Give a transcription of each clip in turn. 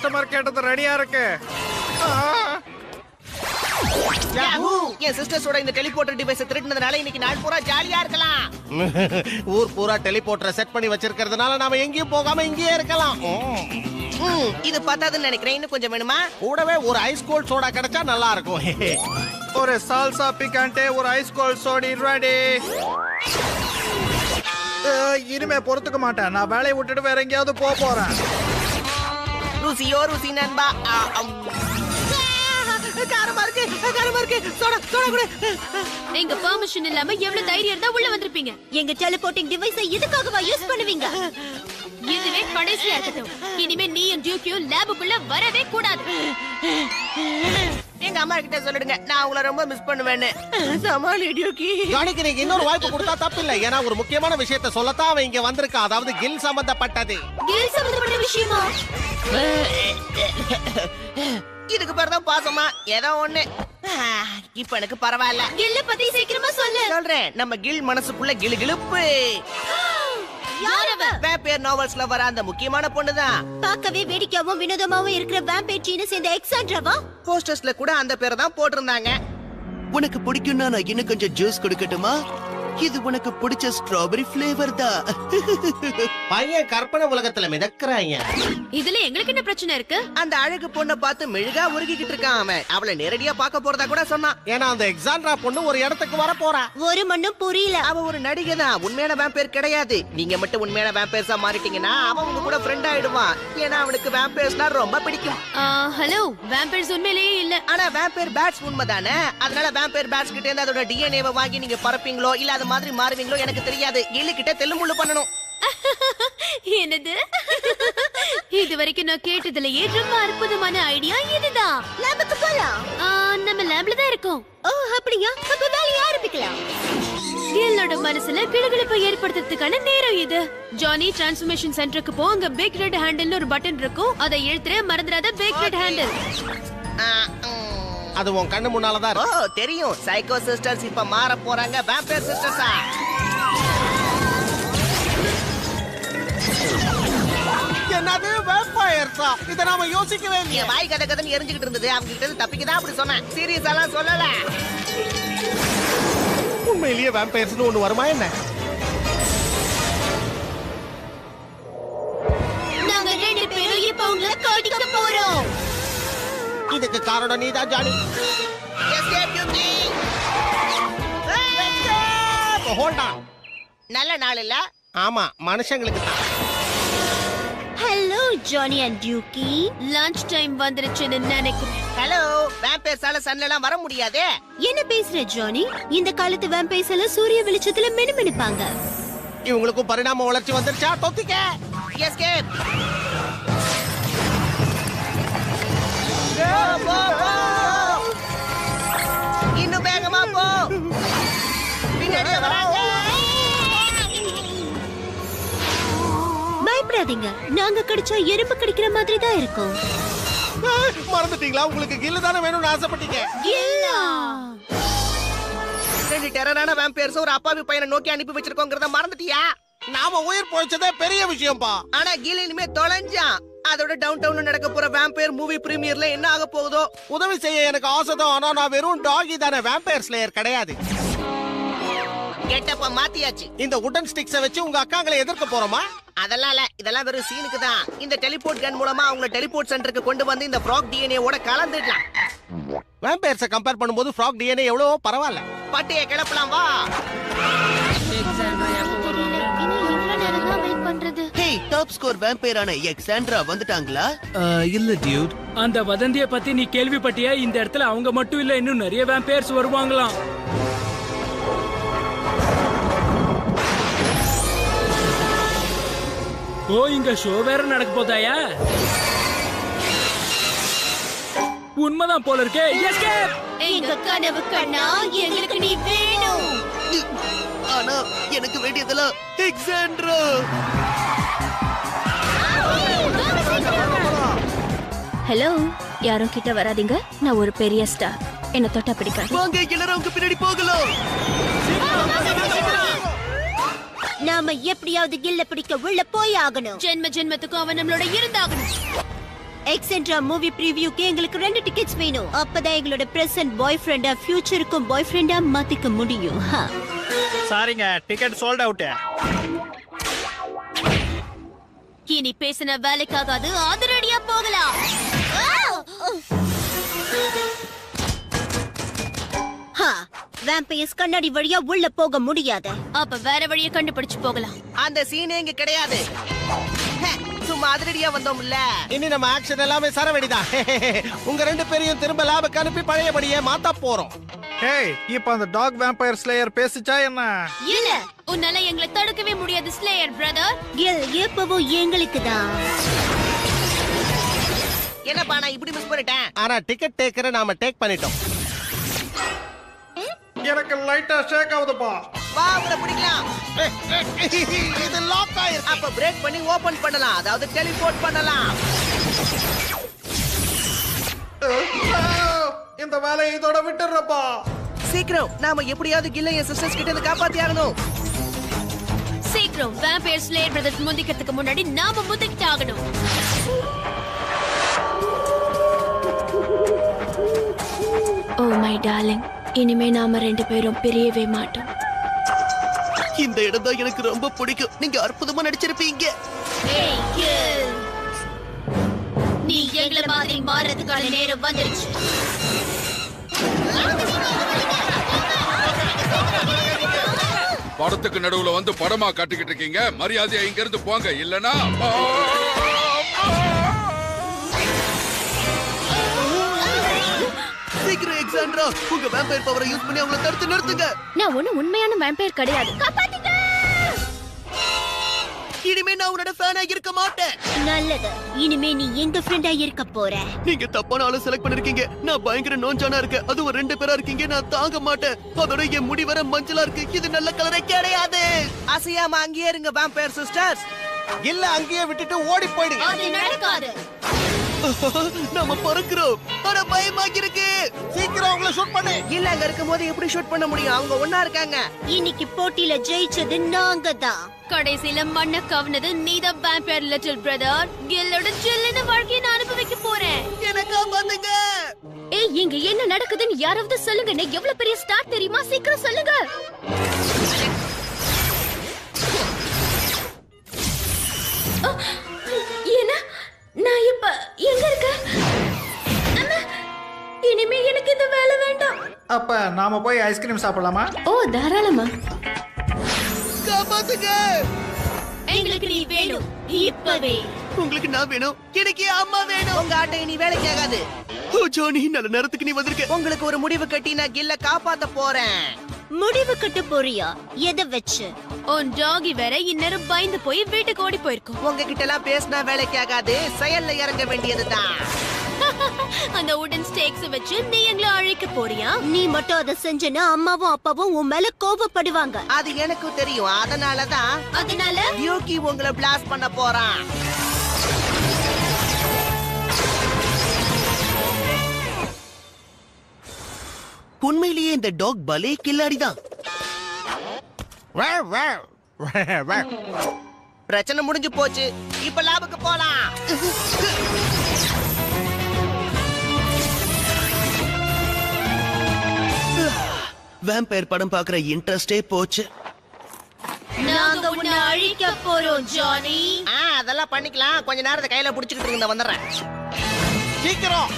Customer கேட்டது ரெடியா இருக்கு ஆ, யாஹூ! என் சிஸ்டர்ஸோட இந்த டெலிபோர்ட்டர் டிவைஸ் திருடினதுனால இன்னைக்கு நாள் பூரா ஜாலியா இருக்கலாம் ஊர் பூரா டெலிபோர்ட்டரை செட் பண்ணி வச்சிருக்கிறதுனால நாம எங்கேயும் போகாம இங்கேயே இருக்கலாம் ம். ம், இது பத்தாதுன்னு நினைக்கிறேன் இன்னும் கொஞ்சம் வேணுமா கூடவே ஒரு ஐஸ் கோல்ட் சோடா கிடைச்சா நல்லா இருக்கும் ஒரு சால்சா பிகாண்டே ஒரு ஐஸ் கோல்ட் சோடி ரெடி இனிமே பொறுத்துக்க மாட்டேன் நான் வேலையை விட்டுட்டு வேற எங்கேயாவது போக போறேன் ருசியோ ருசி நண்பா ஆ, அம். காரமா இருக்கு காரமா இருக்கு சோடா சோடா கூட எங்க பெர்மிஷன் இல்லாம எவ்வளவு தைரியம் இருந்தா உள்ள வந்திருப்பீங்க எங்க டெலிபோர்ட்டிங் டிவைஸை இதுக்காகவா யூஸ் பண்ணுவீங்க இதுவே கடைசியா இருக்கட்டும் இனிமே நீயும் டியூக்கியும் லேபுக்குள்ள வரவே கூடாது எங்க அம்மா கிட்ட சொல்லிடுங்க நான் உங்களை ரொம்ப மிஸ் பண்ணுவேன்னு சமாளி டியூக்கி ஜானிக்கு நீங்க இன்னொரு வாய்ப்பு கொடுத்தா தப்பு இல்ல ஏன்னா ஒரு முக்கியமான விஷயத்த சொல்லத்தான் அவன் இங்க வந்திருக்கான் அதாவது கில் சம்பந்தப்பட்டது கில் சம்பந்தப்பட்ட விஷயமா இதுக்கு பேர் தான் பாசமா ஏதோ ஒண்ணு ஆ, இப்ப எனக்கு பரவாயில்ல கில்ல பத்தி சீக்கிரமா சொல்லு சொல்றேன் நம்ம கில் மனசுக்குள்ள கிளு கிளுப்பு யார் அவ வேப்பேர் நாவல்ஸ்ல வர அந்த முக்கியமான பொண்ணுதான் பார்க்கவே வேடிக்கையாவும் வினோதமாவும் இருக்கிற வேம்பேட்ரின்னு சேர்ந்த எக்ஸாண்ட்ராவா போஸ்டர்ஸ்ல கூட அந்த பேரை தான் போட்டிருந்தாங்க உனக்கு பிடிக்கும்னா நான் இன்னும் கொஞ்சம் ஜூஸ் கொடுக்கட்டுமா இது உனக்கு பிடிச்ச ஸ்ட்ராபெரி ஃபிளேவர் தான் பையன் கற்பனை உலகத்துல மிதக்கிறாங்க இதுல எங்களுக்கு என்ன பிரச்சனை இருக்கு அந்த அழகு பொண்ணை பார்த்து மெழுகா உருகிக்கிட்டு இருக்கான் அவன் அவளை நேரடியா பார்க்க போறதா கூட சொன்னான் ஏன்னா அந்த எக்ஸாண்ட்ரா பொண்ணு ஒரு இடத்துக்கு வர போறா ஒரு மண்ணும் புரியல அவ ஒரு நடிகை தான் உண்மையான வேம்பேர் கிடையாது நீங்க மட்டும் உண்மையான வேம்பேர்ஸா மாறிட்டீங்கன்னா அவன் உங்க கூட ஃப்ரெண்ட் ஆயிடுவான் ஏன்னா அவனுக்கு வேம்பேர்ஸ்னா ரொம்ப பிடிக்கும் ஹலோ வேம்பர்ஸ் உண்மையிலேயே இல்ல ஆனா வேம்பேர் பேட்ஸ் உண்மைதானே அதனால வேம்பேர் பேட்ஸ் கிட்ட இருந்து அதோட டிஎன்ஏவை வாங்கி நீங்க பறப்பீங்களோ இல்ல அது மாதிரி மாறுவீங்களோ எனக்கு தெரியாது எள்ளு கிட்ட தெல்லுமுள்ளு பண்ணணும் என்னது இது வரைக்கும் நான் கேட்டதுலயே ரொம்ப அற்புதமான ஐடியா இதுதான் லேபுக்கு போலாம் ஆ, நம்ம லேப்ல தான் இருக்கோம் ஓ அப்படியா அப்ப வேலையை ஆரம்பிக்கலாம் கேலோட மனசுல கிளுகிளுப்பை ஏற்படுத்துறதுக்கான நேரம் இது ஜானி டிரான்ஸ்ஃபர்மேஷன் சென்டருக்கு போ அங்க பிக் ரெட் ஹேண்டில் ஒரு பட்டன் இருக்கும் அதை இழுத்துற மறந்துடாத பிக் ரெட் ஹேண்டில் ஆ, ம். அது உன் கண்ணு முன்னாலதான் ஓ இருக்கு தெரியும் சைக்கோ சிஸ்டர்ஸ் இப்ப மாற போறாங்க வேம்பேர் சிஸ்டர்ஸா என்னது வேம்பயர்ஸா இத நாம யோசிக்கவே இல்லையே என் வாய் கதை கதைன்னு எரிஞ்சுக்கிட்டு இருந்தது அவங்க கிட்ட இருந்து தப்பிக்கதான் அப்படி சொன்னேன் சீரியஸ் எல்லாம் சொல்லல உண்மையிலேயே வேம்பயர்ஸ்னு ஒண்ணு வருமா என்ன நாங்க ரெண்டு பேரும் இப்ப உங்களை கடிக்க போறோம் இதுக்கு காரணம் நீதான் Johnny Escape, Yuki. Hold on நல்ல நாள் இல்ல ஆமா மனுஷங்களுக்கு தான் ஹலோ ஜானி அண்ட் டியூக்கி லஞ்ச் டைம் வந்துருச்சுன்னு நினைக்கிறேன் ஹலோ வேம்பேர்ஸால சன்ல எல்லாம் வர முடியாதே என்ன பேசுற ஜானி இந்த காலத்து வேம்பைஸ் எல்லாம் சூரிய வெளிச்சத்துல மினுமினுப்பாங்க இவங்களுக்கும் பரிணாம வளர்ச்சி வந்துருச்சா தொத்திக்க எஸ்கேப் போ, போ, போ. இன்னும் வேகமா போ பின்னாடியே வராங்க பயப்படாதீங்க நாங்க கடிச்சா எறும்பு கடிக்கிற மாதிரி தான் இருக்கும் மறந்துட்டீங்களா உங்களுக்கு கில்லு தானே வேணும்னு ஆசைப்பட்டீங்க ரெண்டு டெரரான வேம்பேர்ஸ் ஒரு அப்பாவி பையனை நோக்கி அனுப்பி வச்சிருக்கோங்கிறத மறந்துட்டியா நாம உயிர் போயிச்சதே பெரிய விஷயம்பா ஆனா கீழ இனிமே தொலைஞ்சான் அதோட டவுன் டவுன்ல நடக்க போற வேம்பேர் மூவி பிரீமியர்ல என்ன ஆக போகுதோ உதவி செய்ய எனக்கு ஆசைதான் ஆனா நான் வெறும் டாகி தானே வேம்பயர் ஸ்லேயர் கிடையாது கெட்டப்ப மாத்தியாச்சு இந்த உடன் ஸ்டிக்ஸ வச்சு உங்க அக்காங்களை எதிர்க்க போறோமா அதெல்லாம் இல்ல இதெல்லாம் வெறும் சீனுக்கு தான் இந்த டெலிபோர்ட் கன் மூலமா அவங்கள டெலிபோர்ட் சென்டருக்கு கொண்டு வந்து இந்த ஃப்ராக் டிஎன்ஏ ஓட கலந்துடலாம் வேம்பயர்ஸ கம்பேர் பண்ணும்போது ஃப்ராக் டிஎன்ஏ எவ்வளவோ பரவாயில்ல பட்டியை கிளப்பலாம் வா வெயிட் பண்றது ஹே டாப் ஸ்கோர் வேம்பையரான எக்ஸாண்ட்ரா வந்துட்டாங்களா இல்ல டியூட் அந்த வதந்திய பத்தி நீ கேள்விப்பட்டியா இந்த இடத்துல அவங்க மட்டும் இல்ல இன்னும் நிறைய வேம்பையர்ஸ் வருவாங்களாம் ஓ இங்க ஷோ வேற நடக்க போதாயா உண்மைதான் போல இருக்கே எஸ்கேப் எங்க கனவு கண்ணா எங்களுக்கு நீ வேணும் ஆனா எனக்கு வேண்டியதெல்லாம் எக்ஸாண்ட்ரா ஹலோ யாரும் கிட்ட வராதீங்க நான் ஒரு பெரிய ஸ்டார் என்ன தொட்டா பிடிக்காது வாங்க எல்லாரும் அவங்க பின்னாடி போகலாம் நாம எப்படியாவது கில்ல பிடிக்க உள்ள போய் ஆகணும் ஜென்ம ஜென்மத்துக்கும் அவன் நம்மளோட இருந்தாகணும் எக்ஸென்ட்ரா மூவி ப்ரிவியூக்கு எங்களுக்கு ரெண்டு டிக்கெட்ஸ் வேணும் அப்பதான் எங்களோட பிரசன்ட் பாய் ஃப்ரெண்டா ஃபியூச்சருக்கும் பாய் ஃப்ரெண்டா மாத்திக்க முடியும் ஹா. சாரிங்க டிக்கெட் சோல்ட் அவுட் இனி பேசின வேலைக்காகாது அதிரடியா போகலாம் ஹா வேம்பயர்ஸ் கண்ணாடி வழியா உள்ள போக முடியாது அப்ப வேற வழியை கண்டுபிடிச்சு போகலாம் அந்த சீனே இங்க கிடையாது ஹே, சும்மா அதிரடியா வந்தோம்ல இனி நம்ம ஆக்ஷன் எல்லாமே சரவெடிதான் உங்க ரெண்டு பேரையும் திரும்ப லேபுக்கு அனுப்பி பழையபடியே மாத்தா போறோம் ஏய் இப்போ அந்த டாக் வேம்பயர் ஸ்லேயர் பேசிச்சா என்ன இல்ல உன்னால எங்களை தடுக்கவே முடியாது ஸ்லேயர் பிரதர் கில் எப்பவும் எங்களுக்கு தான் என்னப்பா நான் இப்படி மிஸ் பண்ணிட்டேன் ஆனா டிக்கெட் டேக்கரை நாம டேக் பண்ணிட்டோம் எனக்கு லைட்டா ஷேக் ஆகுதுப்பா வா உங்களை பிடிக்கலாம் இது லாக் ஆயிருக்கு அப்ப பிரேக் பண்ணி ஓபன் பண்ணலாம் அதாவது டெலிபோர்ட் பண்ணலாம் இந்த வேலையை இதோட விட்டுறப்பா சீக்கிரம் நாம எப்படியாவது கில்ல என் சிஸ்டர்ஸ் கிட்ட இருந்து காப்பாத்தி ஆகணும் சீக்கிரம் வேம்பயர் ஸ்லேயர் பிரதர்ஸ் முந்திக்கிறதுக்கு முன்னாடி நாம முந்திக்கிட்டு ஆகணும் ஓ மை டார்லிங் இனிமே நாம ரெண்டு பேரும் பிரியவே மாட்டோம் இந்த இடம் தான் எனக்கு ரொம்ப பிடிக்கும் நீங்க அற்புதமா நடிச்சிருப்பீங்க ஏய், kill. நீ எங்களை மாதிரி மாறதுக்கான நேரம் வந்துருச்சு படத்துக்கு நடுவுல வந்து படமா காட்டிக்கிட்டு இருக்கீங்க மரியாதையா இங்க இருந்து போங்க இல்லனா சீக்கிரம் எக்ஸாண்ட்ரா உங்க வேம்பயர் பவரை யூஸ் பண்ணி அவங்கள தடுத்து நிறுத்துங்க நான் ஒண்ணும் உண்மையான வேம்பையர் கிடையாது இனிமே நான் உன்னோட ஃபேனா இருக்க மாட்டேன் நல்லது இனிமே நீ எங்க ஃப்ரெண்டா இருக்க போற நீங்க தப்பான ஆளை செலக்ட் பண்ணிருக்கீங்க நான் பயங்கர நோஞ்சானா இருக்கேன் அதுவும் ரெண்டு பேரா இருக்கீங்க நான் தாங்க மாட்டேன் அதோட என் முடி வர மஞ்சளா இருக்கு இது நல்ல கலரே கிடையாது அசையாம அங்கேயே இருங்க வேம்பயர் சிஸ்டர்ஸ் இல்ல அங்கேயே விட்டுட்டு ஓடி போயிடுங்க அது நடக்காது நாம பறக்குறோம் ஆனா பயமாக்கி இருக்கு சீக்கிரம் அவங்கள ஷூட் பண்ணு இல்ல அங்க இருக்கும் போது எப்படி ஷூட் பண்ண முடியும் அவங்க ஒன்னா இருக்காங்க இன்னைக்கு போட்டியில ஜெயிச்சது நாங்க தான் கடைசியில மண்ண கவனது நீதான் வேம்பயர் லிட்டில் பிரதர் கில்லோட ஜில்லுன்னு வாழ்க்கையை நான் அனுபவிக்க போறேன் எனக்கா பாத்துங்க ஏய் இங்க என்ன நடக்குதுன்னு யாராவது சொல்லுங்க நீ எவ்வளவு பெரிய ஸ்டார் தெரியுமா சீக்கிரம் சொல்லுங்க அ, என்ன நான் இப்ப எங்க இருக்கேன் அம்மா, இனிமே எனக்கு இந்த வேலை வேண்டாம் அப்ப நாம போய் ஐஸ்கிரீம் சாப்பிடலாமா ஓ தாராளமா காப்பாத்துங்க எங்களுக்கு நீ வேணும் இப்பவே உங்களுக்கு நான் வேணும் எனக்கு என் அம்மா வேணும் உங்க ஆட்டை நீ வேலைக்கு ஆகாது ஓ ஜானி நல்ல நேரத்துக்கு நீ வந்திருக்க உங்களுக்கு ஒரு முடிவு கட்டி நான் கில்ல காப்பாத்த போறேன் முடிவு கட்ட போறியா எதை வச்சு உன் டாகி வேற இந்நேரம் பயந்து போய் வீட்டுக்கு ஓடி போயிருக்கும் உங்ககிட்ட எல்லாம் பேசினா வேலைக்கு ஆகாது செயல்ல இறங்க வேண்டியதுதான் அந்த உடன் ஸ்டேக்ஸ் வச்சு நீ எங்களை அழைக்க போறியா நீ மட்டும் அதை செஞ்சனா அம்மாவும் அப்பாவும் உன் மேல கோபப்படுவாங்க அது எனக்கு தெரியும் அதனாலதான் அதனால யூகி உங்களை பிளாஸ்ட் பண்ண போறான் உண்மையிலேயே இந்த டாக் பலே கில்லாடிதான் வேவ், வேவ். வேவ், வேவ். பிரச்சனை முடிஞ்சு போச்சு இப்ப லாபுக்கு போலாம் வேம்பயர் படம் பாக்குற இன்ட்ரெஸ்டே போச்சு நாங்க உன்னை அழிக்க போறோம் ஜானி ஆ அதெல்லாம் பண்ணிக்கலாம் கொஞ்ச நேரத்தை கையில புடிச்சுக்கிட்டு இருங்க வந்துடுறேன் சீக்கிரம்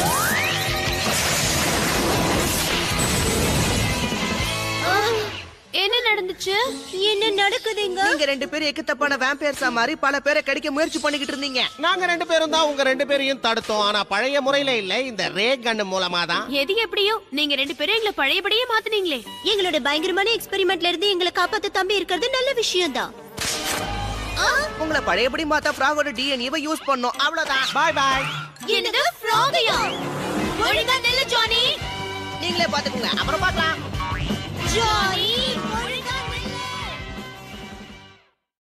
என்ன நடந்துச்சு என்ன நடக்குதுங்க நீங்க ரெண்டு பேரும் எக்கு தப்பான வேம்பயர்ஸா மாதிரி பல பேரை கடிக்க முயற்சி பண்ணிக்கிட்டு இருந்தீங்க நாங்க ரெண்டு பேரும் தான் உங்க ரெண்டு பேரையும் தடுத்தோம் ஆனா பழைய முறையில இல்ல இந்த ரே கன் மூலமா தான் எது எப்படியோ நீங்க ரெண்டு பேரும் எங்களை பழையபடியே மாத்துனீங்களே எங்களோட பயங்கரமான எக்ஸ்பெரிமெண்ட்ல இருந்து எங்களை காப்பாத்த தம்பி இருக்கிறது நல்ல விஷயம் தான் உங்களை பழையபடி மாத்தா ஃப்ராகோட டிஎன்ஏவை யூஸ் பண்ணோம் அவ்வளவுதான் பாய் பாய் என்னது ஃப்ராகையா ஒழுங்கா நெல்ல ஜானி நீங்களே பாத்துக்கோங்க அப்புறம் பார்க்கலாம் ஜானி